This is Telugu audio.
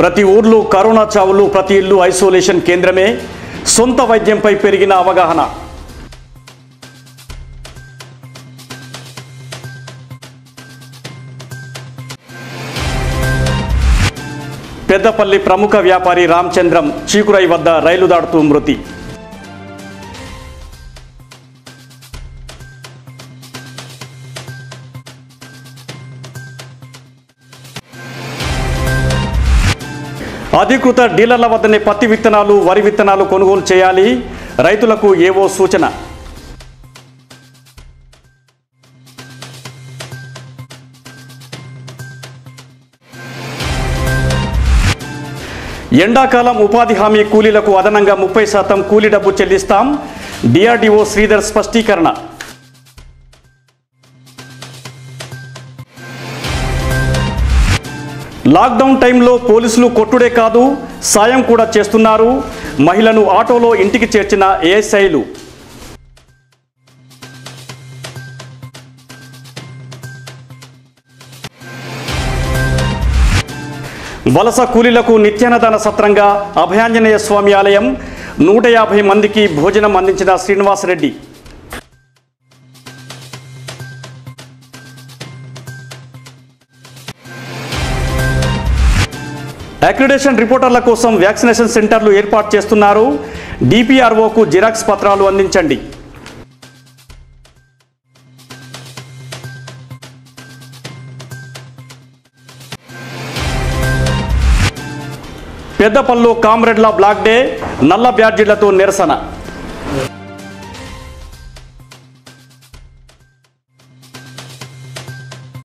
ప్రతి ఊర్లో కరోనా చావులు ప్రతి ఇల్లు ఐసోలేషన్ కేంద్రమే సొంత వైద్యంపై పెరిగిన అవగాహన పెద్దపల్లి ప్రముఖ వ్యాపారి రామచంద్రం చీకురై వద్ద రైలు దాడుతూ మృతి అధికృత డీలర్ల వద్దనే పత్తి విత్తనాలు వరి విత్తనాలు కొనుగోలు చేయాలి రైతులకు ఏవో సూచన ఎండాకాలం ఉపాధి హామీ కూలీలకు అదనంగా ముప్పై శాతం కూలీ డబ్బు చెల్లిస్తాం డిఆర్డీఓ శ్రీధర్ స్పష్టీకరణ లాక్డౌన్ టైంలో పోలీసులు కొట్టుడే కాదు సాయం కూడా చేస్తున్నారు మహిళను ఆటోలో ఇంటికి చేర్చిన ఏఎస్ఐలు వలస కూలీలకు నిత్యాన్నదాన సత్రంగా అభయాంజనేయ స్వామి ఆలయం నూట యాభై మందికి భోజనం అందించిన శ్రీనివాసరెడ్డి అక్రిడేషన్ రిపోర్టర్ల కోసం వ్యాక్సినేషన్ సెంటర్లు ఏర్పాటు చేస్తున్నారు డిపిఆర్ఓకు జిరాక్స్ పత్రాలు అందించండి పెద్దపల్లు కామ్రెడ్ల బ్లాక్ డే నల్ల బ్యాడ్జీలతో నిరసన